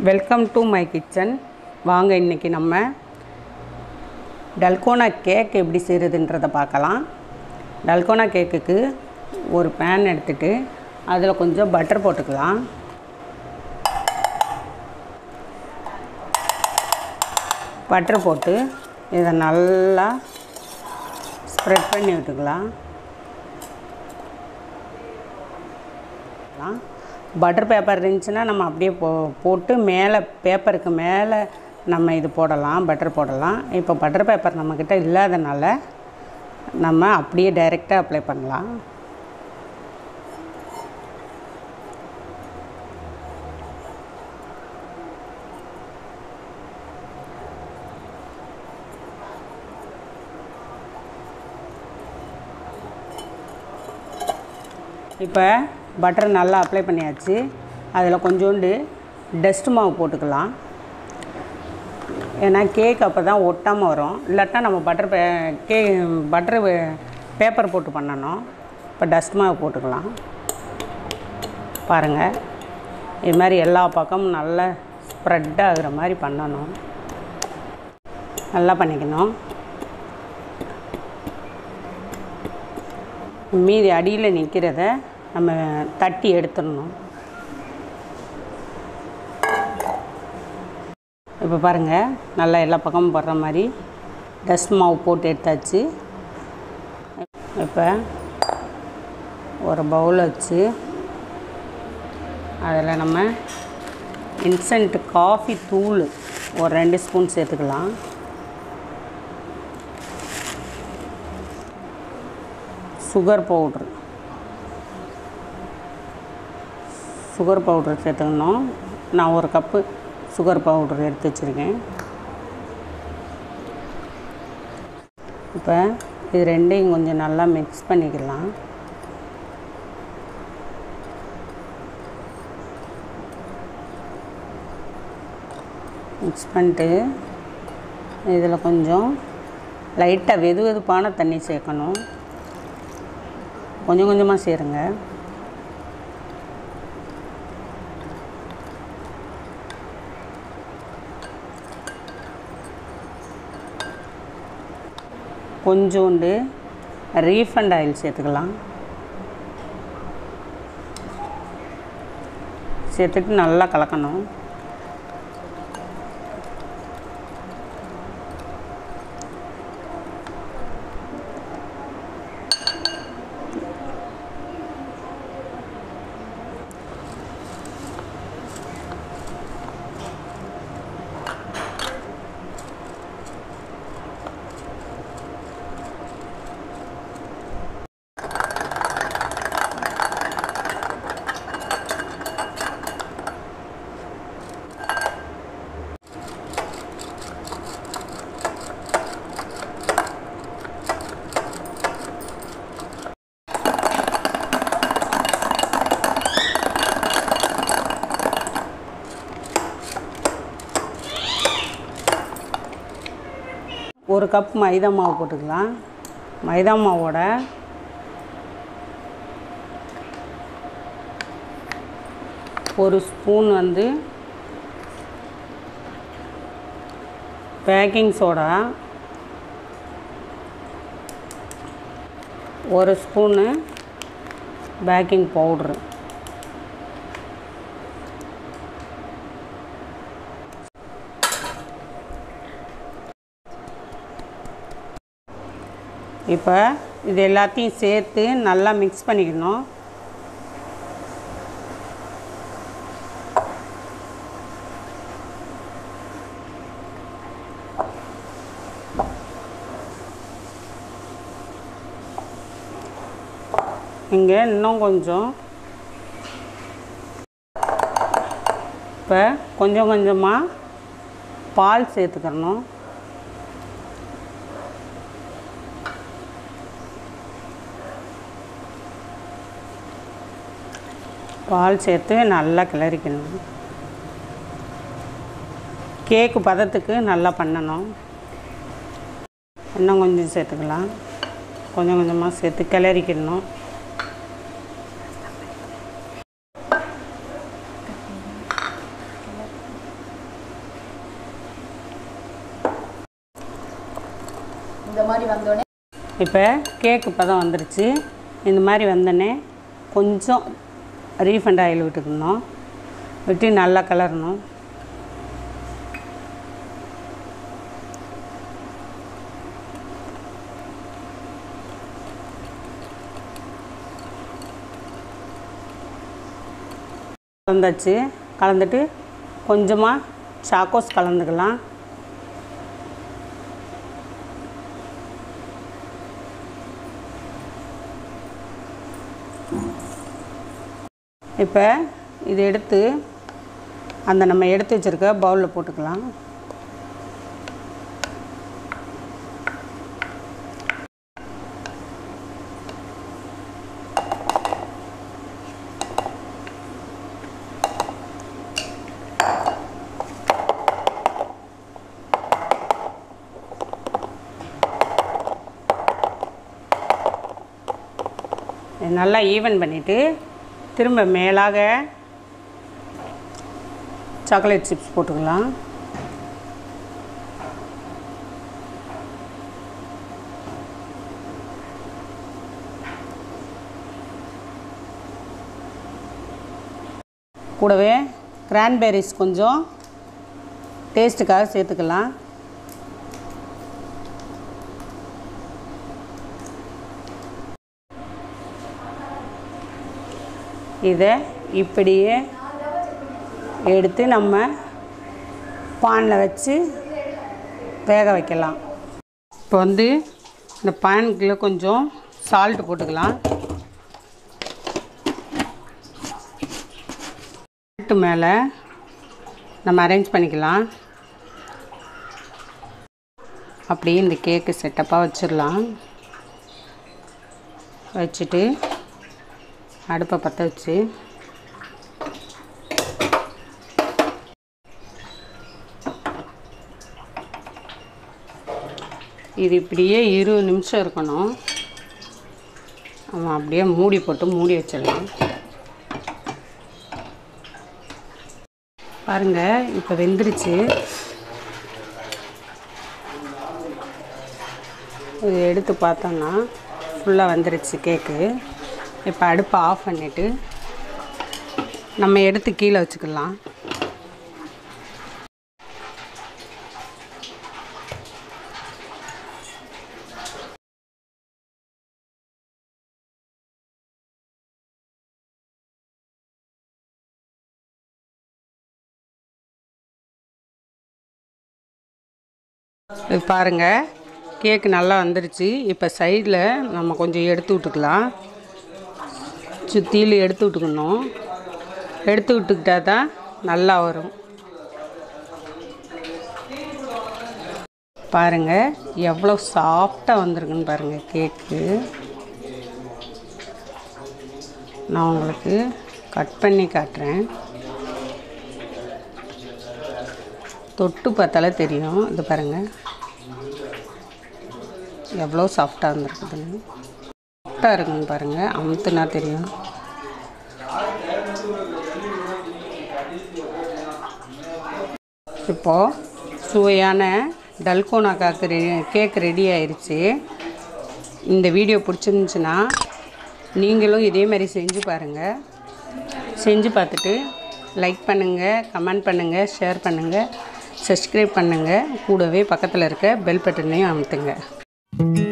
welcome to my kitchen வாங்க இன்றைக்கி நம்ம டல்கோனா கேக் எப்படி செய்கிறதுன்றதை பார்க்கலாம் டல்கோனா கேக்குக்கு ஒரு பேன் எடுத்துட்டு அதில் கொஞ்சம் பட்டர் போட்டுக்கலாம் பட்டர் போட்டு இதை நல்லா ஸ்ப்ரெட் பண்ணி விட்டுக்கலாம் பட்டர் பேப்பர் இருந்துச்சுன்னா நம்ம அப்படியே போ போட்டு மேலே பேப்பருக்கு மேலே நம்ம இது போடலாம் பட்டர் போடலாம் இப்போ பட்டர் பேப்பர் நம்மக்கிட்ட இல்லாதனால நம்ம அப்படியே டைரெக்டாக அப்ளை பண்ணலாம் இப்போ பட்டர் நல்லா அப்ளை பண்ணியாச்சு அதில் கொஞ்சோண்டு டஸ்ட் மாவு போட்டுக்கலாம் ஏன்னா கேக் அப்போ தான் ஒட்டாமல் வரும் இல்லாட்டா நம்ம பட்டர் பே கே பட்டர் பேப்பர் போட்டு பண்ணணும் இப்போ டஸ்ட் மாவு போட்டுக்கலாம் பாருங்கள் இது மாதிரி எல்லா பக்கமும் நல்லா ஸ்ப்ரெட் ஆகுற மாதிரி பண்ணணும் நல்லா பண்ணிக்கணும் மீதி அடியில் நிற்கிறத நம்ம தட்டி எடுத்துடணும் இப்போ பாருங்கள் நல்லா எல்லா பக்கமும் படுற மாதிரி டஸ்ட் மாவு போட்டு எடுத்தாச்சு இப்போ ஒரு பவுல் வச்சு அதில் நம்ம இன்ஸ்டன்ட் காஃபி தூள் ஒரு ரெண்டு ஸ்பூன் சேர்த்துக்கலாம் சுகர் பவுட்ரு சுகர் பவுட்ரு சேர்த்துக்கணும் நான் ஒரு கப்பு சுகர் பவுட்ரு எடுத்து வச்சுருக்கேன் இப்போ இது ரெண்டையும் கொஞ்சம் நல்லா மிக்ஸ் பண்ணிக்கலாம் மிக்ஸ் பண்ணிட்டு இதில் கொஞ்சம் லைட்டாக வெது வெதுப்பான தண்ணி சேர்க்கணும் கொஞ்சம் கொஞ்சமாக சேருங்க கொஞ்சோண்டு ரீஃபண்ட் ஆயில் சேர்த்துக்கலாம் சேர்த்துட்டு நல்லா கலக்கணும் ஒரு கப் மைதா மாவு போட்டுக்கலாம் மைதா மாவோட ஒரு ஸ்பூன் வந்து பேக்கிங் சோடா ஒரு ஸ்பூனு பேக்கிங் பவுட்ரு இப்போ இது எல்லாத்தையும் சேர்த்து நல்லா மிக்ஸ் பண்ணிக்கணும் இங்கே இன்னும் கொஞ்சம் இப்போ கொஞ்சம் கொஞ்சமாக பால் சேர்த்துக்கிறணும் பால் சேர்த்து நல்லா கிளறிக்கணும் கேக்கு பதத்துக்கு நல்லா பண்ணணும் இன்னும் கொஞ்சம் சேர்த்துக்கலாம் கொஞ்சம் கொஞ்சமாக சேர்த்து கிளறிக்கணும் இப்போ கேக் இப்போ தான் வந்துருச்சு இந்த மாதிரி வந்தோடனே கொஞ்சம் ரீஃபண்ட் ஆயில் விட்டுக்கணும் விட்டு நல்லா கிளறணும் கலந்தாச்சு கலந்துட்டு கொஞ்சமாக சாக்கோஸ் கலந்துக்கலாம் இப்போ இதை எடுத்து அந்த நம்ம எடுத்து வச்சுருக்க பவுலில் போட்டுக்கலாம் இது நல்லா ஈவன் பண்ணிவிட்டு திரும்ப மேலாக சாக்லேட் சிப்ஸ் போட்டுக்கலாம் கூடவே கிரான்பெரிஸ் கொஞ்சம் டேஸ்ட்டுக்காக சேர்த்துக்கலாம் இதை இப்படியே எடுத்து நம்ம பானில் வச்சு வேக வைக்கலாம் இப்போ வந்து இந்த பேனுக்குள்ளே கொஞ்சம் சால்ட் போட்டுக்கலாம் சால்ட்டு மேலே நம்ம அரேஞ்ச் பண்ணிக்கலாம் அப்படியே இந்த கேக்கு செட்டப்பாக வச்சிடலாம் வச்சுட்டு அடுப்பை பற்ற வச்சு இது இப்படியே இருபது நிமிஷம் இருக்கணும் நம்ம அப்படியே மூடி போட்டு மூடி வச்சிடலாம் பாருங்கள் இப்போ வெந்துருச்சு இது எடுத்து பார்த்தோன்னா ஃபுல்லாக வந்துருச்சு கேக்கு இப்போ அடுப்பை ஆஃப் பண்ணிவிட்டு நம்ம எடுத்து கீழே வச்சுக்கலாம் இது பாருங்கள் கேக்கு நல்லா வந்துருச்சு இப்போ சைடில் நம்ம கொஞ்சம் எடுத்து விட்டுக்கலாம் சுற்றிலும் எடுத்து விட்டுக்கணும் எடுத்து விட்டுக்கிட்டா தான் நல்லா வரும் பாருங்கள் எவ்வளோ சாஃப்டாக வந்திருக்குன்னு பாருங்கள் கேக்கு நான் உங்களுக்கு கட் பண்ணி காட்டுறேன் தொட்டு பார்த்தாலே தெரியும் இது பாருங்கள் எவ்வளோ சாஃப்டாக இருந்திருக்குதுன்னு சாஃப்டாக இருக்குன்னு பாருங்கள் அமுத்துனா தெரியும் இப்போது சுவையான டல்கோனா காக்கு ரெ கேக் ரெடி ஆயிடுச்சு இந்த வீடியோ பிடிச்சிருந்துச்சுன்னா நீங்களும் இதே மாதிரி செஞ்சு பாருங்கள் செஞ்சு பார்த்துட்டு லைக் பண்ணுங்கள் கமெண்ட் பண்ணுங்கள் ஷேர் பண்ணுங்கள் சப்ஸ்கிரைப் பண்ணுங்கள் கூடவே பக்கத்தில் இருக்க பெல் பட்டனையும் அமுத்துங்க